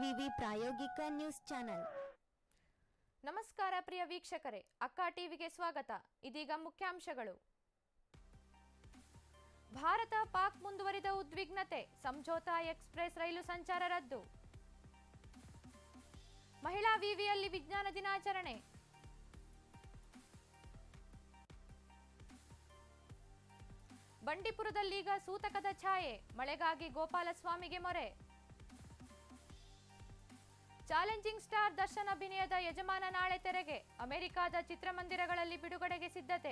ವಿವಿ ಪ್ರಾಯೋಗಿಕ news channel ನಮಸ್ಕಾರ ಪ್ರಿಯ ವೀಕ್ಷಕರೇ ಅಕ್ಕ ಟಿವಿಗೆ ಸ್ವಾಗತ ಇದೀಗ ಮುಖ್ಯಾಂಶಗಳು ಭಾರತ ಪಾಕ್ ಮುಂದುವರಿದ ಉದ್ವಿಗ್ನತೆ ಸಂಜೋತಾ ಎಕ್ಸ್ಪ್ರೆಸ್ ರೈಲು ಸಂಚಾರ ರದ್ದು ಮಹಿಳಾ ವಿವಿಯಲ್ಲಿ ವಿಜ್ಞಾನ ದಿನಾಚರಣೆ ಬಂಡೀಪುರದಲ್ಲೀಗ ಸೂತಕದ ಛಾಯೆ ಮಳೆಗಾಗಿ ಗೋಪಾಲಸ್ವಾಮಿಗೆ ಮೊರೆ ಚಾಲೆಂಜಿಂಗ್ ಸ್ಟಾರ್ ದರ್ಶನ್ ಅಭಿನಯದ ಯಜಮಾನ ನಾಳೆ ತೆರೆಗೆ ಅಮೆರಿಕಾದ ಚಿತ್ರಮಂದಿರಗಳಲ್ಲಿ ಬಿಡುಗಡೆಗೆ ಸಿದ್ಧತೆ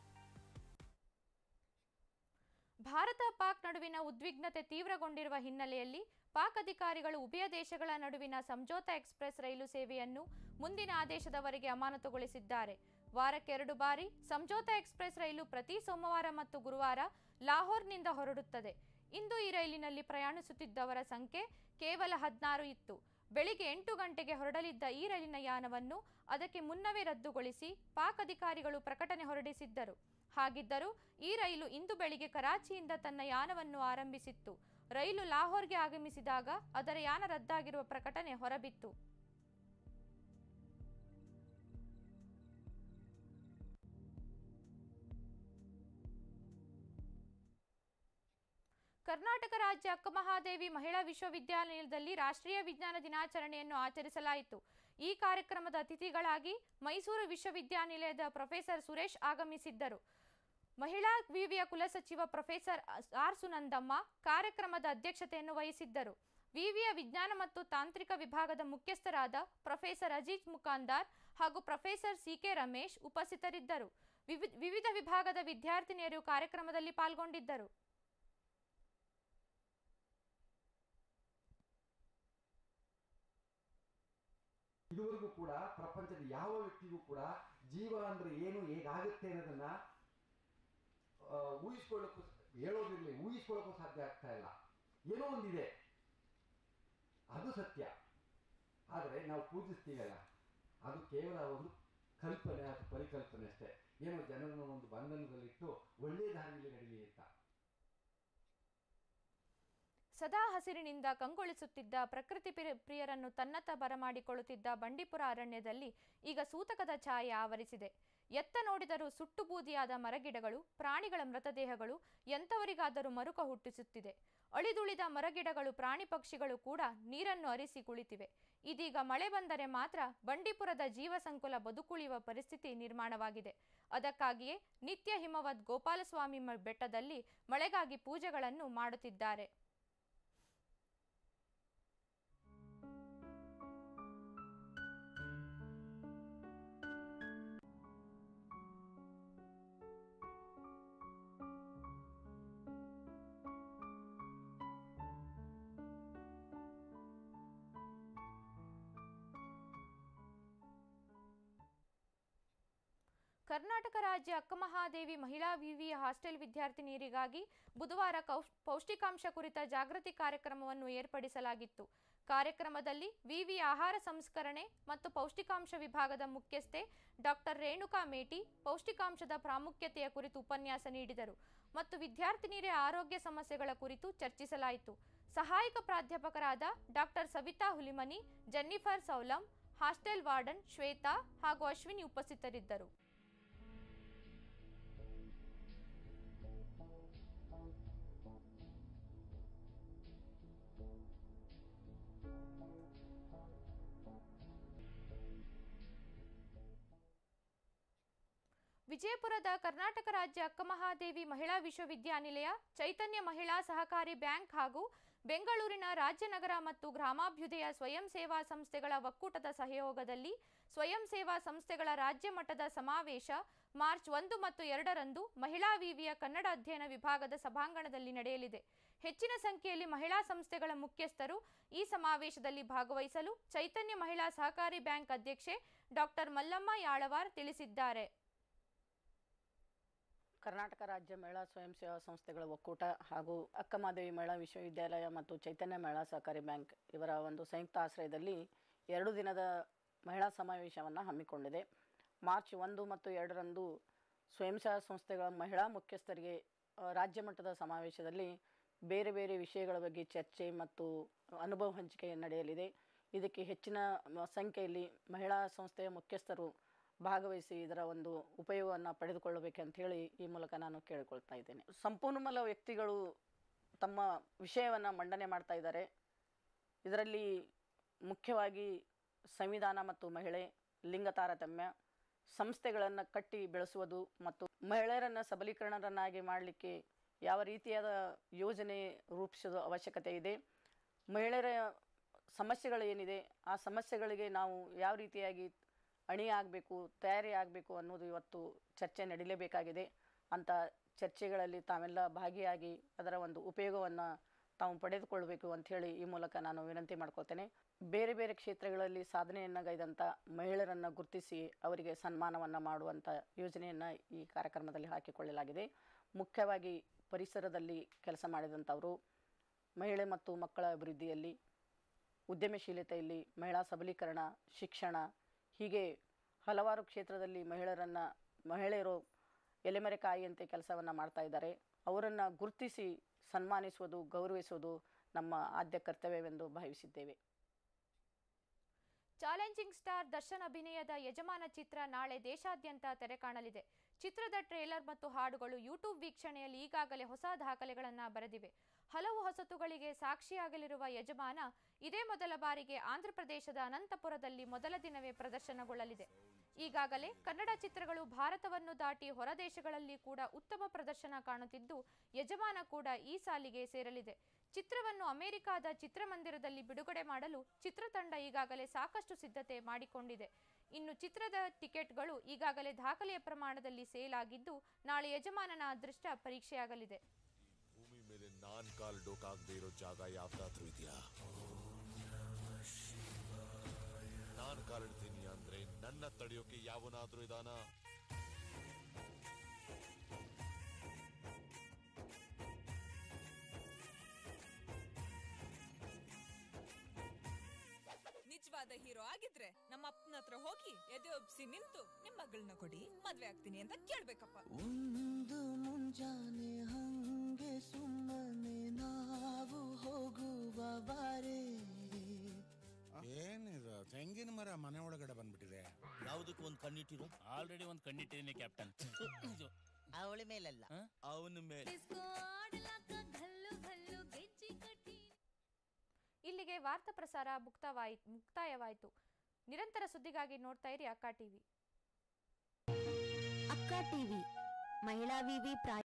ಭಾರತ ಪಾಕ್ ನಡುವಿನ ಉದ್ವಿಗ್ನತೆ ತೀವ್ರಗೊಂಡಿರುವ ಹಿನ್ನೆಲೆಯಲ್ಲಿ ಪಾಕ್ ಅಧಿಕಾರಿಗಳು ಉಭಯ ದೇಶಗಳ ನಡುವಿನ ಸಂಜೋತಾ ಎಕ್ಸ್ಪ್ರೆಸ್ ರೈಲು ಸೇವೆಯನ್ನು ಮುಂದಿನ ಆದೇಶದವರೆಗೆ ಅಮಾನತುಗೊಳಿಸಿದ್ದಾರೆ ವಾರಕ್ಕೆರಡು ಬಾರಿ ಸಂಜೋತಾ ಎಕ್ಸ್ಪ್ರೆಸ್ ರೈಲು ಪ್ರತಿ ಸೋಮವಾರ ಮತ್ತು ಗುರುವಾರ ಲಾಹೋರ್ನಿಂದ ಹೊರಡುತ್ತದೆ ಇಂದು ಈ ರೈಲಿನಲ್ಲಿ ಪ್ರಯಾಣಿಸುತ್ತಿದ್ದವರ ಸಂಖ್ಯೆ ಕೇವಲ ಹದಿನಾರು ಇತ್ತು ಬೆಳಿಗ್ಗೆ ಎಂಟು ಗಂಟೆಗೆ ಹೊರಡಲಿದ್ದ ಈ ರೈಲಿನ ಯಾನವನ್ನು ಅದಕ್ಕೆ ಮುನ್ನವೇ ರದ್ದುಗೊಳಿಸಿ ಪಾಕ್ ಅಧಿಕಾರಿಗಳು ಪ್ರಕಟಣೆ ಹೊರಡಿಸಿದ್ದರು ಹಾಗಿದ್ದರೂ ಈ ರೈಲು ಇಂದು ಬೆಳಿಗ್ಗೆ ಕರಾಚಿಯಿಂದ ತನ್ನ ಯಾನವನ್ನು ಆರಂಭಿಸಿತ್ತು ರೈಲು ಲಾಹೋರ್ಗೆ ಆಗಮಿಸಿದಾಗ ಅದರ ಯಾನ ರದ್ದಾಗಿರುವ ಪ್ರಕಟಣೆ ಹೊರಬಿತ್ತು ಕರ್ನಾಟಕ ರಾಜ್ಯ ಅಕ್ಕಮಹಾದೇವಿ ಮಹಿಳಾ ವಿಶ್ವವಿದ್ಯಾಲಯದಲ್ಲಿ ರಾಷ್ಟ್ರೀಯ ವಿಜ್ಞಾನ ದಿನಾಚರಣೆಯನ್ನು ಆಚರಿಸಲಾಯಿತು ಈ ಕಾರ್ಯಕ್ರಮದ ಅತಿಥಿಗಳಾಗಿ ಮೈಸೂರು ವಿಶ್ವವಿದ್ಯಾನಿಲಯದ ಪ್ರೊಫೆಸರ್ ಸುರೇಶ್ ಆಗಮಿಸಿದ್ದರು ಮಹಿಳಾ ವಿವಿಯ ಕುಲಸಚಿವ ಪ್ರೊಫೆಸರ್ ಆರ್ ಸುನಂದಮ್ಮ ಕಾರ್ಯಕ್ರಮದ ಅಧ್ಯಕ್ಷತೆಯನ್ನು ವಹಿಸಿದ್ದರು ವಿವಿಯ ವಿಜ್ಞಾನ ಮತ್ತು ತಾಂತ್ರಿಕ ವಿಭಾಗದ ಮುಖ್ಯಸ್ಥರಾದ ಪ್ರೊಫೆಸರ್ ಅಜಿತ್ ಮುಖಾಂದಾರ್ ಹಾಗೂ ಪ್ರೊಫೆಸರ್ ಸಿಕೆ ರಮೇಶ್ ಉಪಸ್ಥಿತರಿದ್ದರು ವಿವಿ- ವಿವಿಧ ವಿಭಾಗದ ವಿದ್ಯಾರ್ಥಿನಿಯರು ಕಾರ್ಯಕ್ರಮದಲ್ಲಿ ಪಾಲ್ಗೊಂಡಿದ್ದರು ಇದುವರೆಗೂ ಕೂಡ ಪ್ರಪಂಚದ ಯಾವ ವ್ಯಕ್ತಿಗೂ ಕೂಡ ಜೀವ ಅಂದ್ರೆ ಏನು ಹೇಗಾಗುತ್ತೆ ಅನ್ನೋದನ್ನ ಆ, ಊಹಿಸ್ಕೊಳ್ಳೋಕ್ಕೂ ಹೇಳೋದಿರಲಿ ಊಹಿಸ್ಕೊಳ್ಳೋಕ್ಕೂ ಸಾಧ್ಯ ಆಗ್ತಾ ಇಲ್ಲ ಏನೋ ಒಂದಿದೆ ಅದು ಸತ್ಯ ಆದರೆ ನಾವು ಪೂಜಿಸ್ತೀವಲ್ಲ ಅದು ಕೇವಲ ಒಂದು ಕಲ್ಪನೆ ಅಥವಾ ಪರಿಕಲ್ಪನೆ ಅಷ್ಟೇ ಏನೋ ಜನರನ್ನು ಒಂದು ಬಂಧನದಲ್ಲಿಟ್ಟು ಒಳ್ಳೆಯ ದಾರಿಯಲ್ಲಿ ನಡೀಲಿ ಅಂತ ಸದಾ ಹಸಿರಿನಿಂದ ಕಂಗೊಳಿಸುತ್ತಿದ್ದ ಪ್ರಕೃತಿ ಪ್ರಿಯ- ಪ್ರಿಯರನ್ನು ತನ್ನತ್ತ ಬರಮಾಡಿಕೊಳ್ಳುತ್ತಿದ್ದ ಬಂಡೀಪುರ ಅರಣ್ಯದಲ್ಲಿ ಈಗ ಸೂತಕದ ಛಾಯೆ ಆವರಿಸಿದೆ ಎತ್ತ ನೋಡಿದರೂ ಸುಟ್ಟು ಬೂದಿಯಾದ ಮರಗಿಡಗಳು ಪ್ರಾಣಿಗಳ ಮೃತದೇಹಗಳು ಎಂಥವರಿಗಾದರೂ ಮರುಕ ಹುಟ್ಟಿಸುತ್ತಿದೆ ಅಳಿದುಳಿದ ಮರಗಿಡಗಳು ಪ್ರಾಣಿ ಪಕ್ಷಿಗಳು ಕೂಡ ನೀರನ್ನು ಅರಿಸಿ ಕುಳಿತಿವೆ ಇದೀಗ ಮಳೆ ಬಂದರೆ ಮಾತ್ರ ಬಂಡೀಪುರದ ಜೀವ ಸಂಕುಲ ಬದುಕುಳಿಯುವ ಪರಿಸ್ಥಿತಿ ನಿರ್ಮಾಣವಾಗಿದೆ ಅದಕ್ಕಾಗಿಯೇ ನಿತ್ಯ ಹಿಮವದ್ ಗೋಪಾಲಸ್ವಾಮಿ ಮ- ಬೆಟ್ಟದಲ್ಲಿ ಮಳೆಗಾಗಿ ಪೂಜೆಗಳನ್ನು ಮಾಡುತ್ತಿದ್ದಾರೆ ಕರ್ನಾಟಕ ರಾಜ್ಯ ಅಕ್ಕಮಹಾದೇವಿ ಮಹಿಳಾ ವಿವಿ ಹಾಸ್ಟೆಲ್ ವಿದ್ಯಾರ್ಥಿನಿಯರಿಗಾಗಿ ಬುಧವಾರ ಕೌಶ್ ಪೌಷ್ಟಿಕಾಂಶ ಕುರಿತ ಜಾಗೃತಿ ಕಾರ್ಯಕ್ರಮವನ್ನು ಏರ್ಪಡಿಸಲಾಗಿತ್ತು ಕಾರ್ಯಕ್ರಮದಲ್ಲಿ ವಿವಿ ಆಹಾರ ಸಂಸ್ಕರಣೆ ಮತ್ತು ಪೌಷ್ಟಿಕಾಂಶ ವಿಭಾಗದ ಮುಖ್ಯಸ್ಥೆ ಡಾಕ್ಟರ್ ರೇಣುಕಾ ಮೇಟಿ ಪೌಷ್ಟಿಕಾಂಶದ ಪ್ರಾಮುಖ್ಯತೆಯ ಕುರಿತು ಉಪನ್ಯಾಸ ನೀಡಿದರು ಮತ್ತು ವಿದ್ಯಾರ್ಥಿನಿಯರ ಆರೋಗ್ಯ ಸಮಸ್ಯೆಗಳ ಕುರಿತು ಚರ್ಚಿಸಲಾಯಿತು ಸಹಾಯಕ ಪ್ರಾಧ್ಯಾಪಕರಾದ ಡಾಕ್ಟರ್ ಸವಿತಾ ಹುಲಿಮನಿ ಜೆನ್ನಿಫರ್ ಸೌಲಂ ಹಾಸ್ಟೆಲ್ ವಾರ್ಡನ್ ಶ್ವೇತಾ ಹಾಗೂ ಅಶ್ವಿನಿ ಉಪಸ್ಥಿತರಿದ್ದರು ವಿಜಯಪುರದ ಕರ್ನಾಟಕ ರಾಜ್ಯ ಅಕ್ಕಮಹಾದೇವಿ ಮಹಿಳಾ ವಿಶ್ವವಿದ್ಯಾನಿಲಯ ಚೈತನ್ಯ ಮಹಿಳಾ ಸಹಕಾರಿ ಬ್ಯಾಂಕ್ ಹಾಗೂ ಬೆಂಗಳೂರಿನ ರಾಜ್ಯನಗರ ಮತ್ತು ಗ್ರಾಮಾಭ್ಯುದಯ ಸ್ವಯಂ ಸೇವಾ ಸಂಸ್ಥೆಗಳ ಒಕ್ಕೂಟದ ಸಹಯೋಗದಲ್ಲಿ ಸ್ವಯಂ ಸೇವಾ ಸಂಸ್ಥೆಗಳ ರಾಜ್ಯ ಮಟ್ಟದ ಸಮಾವೇಶ ಮಾರ್ಚ್ ಒಂದು ಮತ್ತು ಎರಡರಂದು ಮಹಿಳಾ ವಿವಿಯ ಕನ್ನಡ ಅಧ್ಯಯನ ವಿಭಾಗದ ಸಭಾಂಗಣದಲ್ಲಿ ನಡೆಯಲಿದೆ ಹೆಚ್ಚಿನ ಸಂಖ್ಯೆಯಲ್ಲಿ ಮಹಿಳಾ ಸಂಸ್ಥೆಗಳ ಮುಖ್ಯಸ್ಥರು ಈ ಸಮಾವೇಶದಲ್ಲಿ ಭಾಗವಹಿಸಲು ಚೈತನ್ಯ ಮಹಿಳಾ ಸಹಕಾರಿ ಬ್ಯಾಂಕ್ ಅಧ್ಯಕ್ಷೆ ಡಾಕ್ಟರ್ ಮಲ್ಲಮ್ಮ ಯಾಳವಾರ್ ತಿಳಿಸಿದ್ದಾರೆ ಕರ್ನಾಟಕ ರಾಜ್ಯ ಮಹಿಳಾ ಸ್ವಯಂ ಸೇವಾ ಸಂಸ್ಥೆಗಳ ಒಕ್ಕೂಟ ಹಾಗೂ ಅಕ್ಕಮಹಾದೇವಿ ಮಹಿಳಾ ವಿಶ್ವವಿದ್ಯಾಲಯ ಮತ್ತು ಚೈತನ್ಯ ಮಹಿಳಾ ಸಹಕಾರಿ ಬ್ಯಾಂಕ್ ಇವರ ಒಂದು ಸಂಯುಕ್ತ ಆಶ್ರಯದಲ್ಲಿ ಎರಡು ದಿನದ ಮಹಿಳಾ ಸಮಾವೇಶವನ್ನು ಹಮ್ಮಿಕೊಂಡಿದೆ ಮಾರ್ಚ್ ಒಂದು ಮತ್ತು ಎರಡರಂದು ಸ್ವಯಂ ಸೇವಾ ಸಂಸ್ಥೆಗಳ ಮಹಿಳಾ ಮುಖ್ಯಸ್ಥರಿಗೆ ಆ, ರಾಜ್ಯ ಮಟ್ಟದ ಸಮಾವೇಶದಲ್ಲಿ ಬೇರೆ ಬೇರೆ ವಿಷಯಗಳ ಬಗ್ಗೆ ಚರ್ಚೆ ಮತ್ತು ಅನುಭವ ಹಂಚಿಕೆ ನಡೆಯಲಿದೆ ಇದಕ್ಕೆ ಹೆಚ್ಚಿನ ಮ- ಸಂಖ್ಯೆಯಲ್ಲಿ ಮಹಿಳಾ ಸಂಸ್ಥೆಯ ಮುಖ್ಯಸ್ಥರು ಭಾಗವಹಿಸಿ ಇದರ ಒಂದು ಉಪಯೋಗವನ್ನು ಪಡೆದುಕೊಳ್ಳಬೇಕಂತ ಹೇಳಿ ಈ ಮೂಲಕ ನಾನು ಕೇಳಿಕೊಳ್ತಾ ಇದ್ದೇನೆ ಸಂಪನ್ಮೂಲ ವ್ಯಕ್ತಿಗಳು ತಮ್ಮ ವಿಷಯವನ್ನು ಮಂಡನೆ ಮಾಡ್ತಾ ಇದ್ದಾರೆ ಇದರಲ್ಲಿ ಮುಖ್ಯವಾಗಿ ಸಂವಿಧಾನ ಮತ್ತು ಮಹಿಳೆ ಲಿಂಗ ತಾರತಮ್ಯ ಸಂಸ್ಥೆಗಳನ್ನು ಕಟ್ಟಿ ಬೆಳೆಸುವುದು ಮತ್ತು ಮಹಿಳೆಯರನ್ನು ಸಬಲೀಕರಣರನ್ನಾಗಿ ಮಾಡಲಿಕ್ಕೆ ಯಾವ ರೀತಿಯಾದ ಯೋಜನೆ ರೂಪಿಸೋದು ಅವಶ್ಯಕತೆ ಇದೆ ಮಹಿಳೆಯರ ಸಮಸ್ಯೆಗಳು ಏನಿದೆ ಆ ಸಮಸ್ಯೆಗಳಿಗೆ ನಾವು ಯಾವ ರೀತಿಯಾಗಿ ಅಣಿ ಆಗಬೇಕು ತಯಾರಿ ಆಗಬೇಕು ಅನ್ನೋದು ಇವತ್ತು ಚರ್ಚೆ ನಡೀಲೇಬೇಕಾಗಿದೆ ಅಂಥ ಚರ್ಚೆಗಳಲ್ಲಿ ತಾವೆಲ್ಲ ಭಾಗಿಯಾಗಿ ಅದರ ಒಂದು ಉಪಯೋಗವನ್ನು ತಾವು ಪಡೆದುಕೊಳ್ಳಬೇಕು ಅಂಥೇಳಿ ಈ ಮೂಲಕ ನಾನು ವಿನಂತಿ ಮಾಡ್ಕೊಳ್ತೇನೆ ಬೇರೆ ಬೇರೆ ಕ್ಷೇತ್ರಗಳಲ್ಲಿ ಸಾಧನೆಯನ್ನು ಗೈದಂಥ ಮಹಿಳೆಯರನ್ನು ಗುರುತಿಸಿ ಅವರಿಗೆ ಸನ್ಮಾನವನ್ನು ಮಾಡುವಂಥ ಯೋಜನೆಯನ್ನು ಈ ಕಾರ್ಯಕ್ರಮದಲ್ಲಿ ಹಾಕಿಕೊಳ್ಳಲಾಗಿದೆ ಮುಖ್ಯವಾಗಿ ಪರಿಸರದಲ್ಲಿ ಕೆಲಸ ಮಾಡಿದಂಥವರು ಮಹಿಳೆ ಮತ್ತು ಮಕ್ಕಳ ಅಭಿವೃದ್ಧಿಯಲ್ಲಿ ಉದ್ಯಮಶೀಲತೆಯಲ್ಲಿ ಮಹಿಳಾ ಸಬಲೀಕರಣ ಶಿಕ್ಷಣ ಹೀಗೆ ಹಲವಾರು ಕ್ಷೇತ್ರದಲ್ಲಿ ಮಹಿಳೆಯರನ್ನು ಮಹಿಳೆಯರು ಎಲೆಮರೆಕಾಯಿಯಂತೆ ಕೆಲಸವನ್ನು ಮಾಡ್ತಾ ಇದ್ದಾರೆ ಅವರನ್ನು ಗುರುತಿಸಿ ಸನ್ಮಾನಿಸುವುದು ಗೌರವಿಸುವುದು ನಮ್ಮ ಆದ್ಯ ಕರ್ತವ್ಯವೆಂದು ಭಾವಿಸಿದ್ದೇವೆ ಚಾಲೆಂಜಿಂಗ್ ಸ್ಟಾರ್ ದರ್ಶನ್ ಅಭಿನಯದ ಯಜಮಾನ ಚಿತ್ರ ನಾಳೆ ದೇಶಾದ್ಯಂತ ತೆರೆ ಕಾಣಲಿದೆ ಚಿತ್ರದ ಟ್ರೇಲರ್ ಮತ್ತು ಹಾಡುಗಳು ಯೂಟ್ಯೂಬ್ ವೀಕ್ಷಣೆಯಲ್ಲಿ ಈಗಾಗಲೇ ಹೊಸ ದಾಖಲೆಗಳನ್ನು ಬರೆದಿವೆ ಹಲವು ಹೊಸತುಗಳಿಗೆ ಸಾಕ್ಷಿಯಾಗಲಿರುವ ಯಜಮಾನ ಇದೇ ಮೊದಲ ಬಾರಿಗೆ ಆಂಧ್ರಪ್ರದೇಶದ ಅನಂತಪುರದಲ್ಲಿ ಮೊದಲ ದಿನವೇ ಪ್ರದರ್ಶನಗೊಳ್ಳಲಿದೆ ಈಗಾಗಲೇ ಕನ್ನಡ ಚಿತ್ರಗಳು ಭಾರತವನ್ನು ದಾಟಿ ಹೊರದೇಶಗಳಲ್ಲಿ ಕೂಡ ಉತ್ತಮ ಪ್ರದರ್ಶನ ಕಾಣುತ್ತಿದ್ದು ಯಜಮಾನ ಕೂಡ ಈ ಸಾಲಿಗೆ ಸೇರಲಿದೆ ಚಿತ್ರವನ್ನು ಅಮೆರಿಕಾದ ಚಿತ್ರಮಂದಿರದಲ್ಲಿ ಬಿಡುಗಡೆ ಮಾಡಲು ಚಿತ್ರತಂಡ ಈಗಾಗಲೇ ಸಾಕಷ್ಟು ಸಿದ್ಧತೆ ಮಾಡಿಕೊಂಡಿದೆ ಇನ್ನು ಚಿತ್ರದ ಟಿಕೆಟ್ಗಳು ಈಗಾಗಲೇ ದಾಖಲೆಯ ಪ್ರಮಾಣದಲ್ಲಿ ಸೇಲ್ ಆಗಿದ್ದು ನಾಳೆ ಯಜಮಾನನ ಅದೃಷ್ಟ ಪರೀಕ್ಷೆಯಾಗಲಿದೆ ಭೂಮಿ ಮೇಲೆ ನಾನ್ ಕಾಲ್ ಡೋಕಾಗದೆ ಇರೋ ಜಾಗ ಯಾವ್ದಾದ್ರೂ ಇದೆಯಾ ನಾನ್ ಕಾಲಿಡ್ತೀನಿ ಅಂದ್ರೆ ನನ್ನ ತಡೆಯೋಕೆ ಯಾವನಾದ್ರೂ ಇದಾನ ನಿಜವಾದ ಹೀರೋ ಆಗಿದ್ರೆ ನಮ್ಮ ಅಪ್ಪನ ಹತ್ರ ಹೋಗಿ ಎದೆ ಒಪ್ಸಿ ನಿಂತು ನಿಮ್ ಮಗಳನ್ನ ಕೊಡಿ ಮದ್ವೆ ಆಗ್ತೀನಿ ಅಂತ ಕೇಳ್ಬೇಕಪ್ಪ ಒಂದು ಮುಂಜಾನೆ ಹಂಗೆ ಸುಮ್ಮನೆ ನಾವು ಹೋಗುವ ಬಾರೆ ಏನಿದು ತೆಂಗಿನ ಮರ ಮನೆ ಒಳಗಡೆ ಬಂದ್ಬಿಟ್ಟಿದೆ ಯಾವುದಕ್ಕೂ ಒಂದು ಕಣ್ಣಿಟ್ಟಿರು ಆಲ್ರೆಡಿ ಒಂದು ಕಣ್ಣಿಟ್ಟಿದ್ದೀನಿ ಕ್ಯಾಪ್ಟನ್ ಅವಳ ಮೇಲಲ್ಲ ಅವನ ಮೇಲೆ ಇಲ್ಲಿಗೆ ವಾರ್ತಾ ಪ್ರಸಾರ ಮುಕ್ತವಾಯಿ ಮುಕ್ತಾಯವಾಯಿತು ನಿರಂತರ ಸುದ್ದಿಗಾಗಿ ನೋಡ್ತಾ ಇರಿ ಅಕ್ಕ ಟಿವಿ ಅಕ್ಕ ಟಿವಿ ಮಹಿಳಾ ವಿವಿ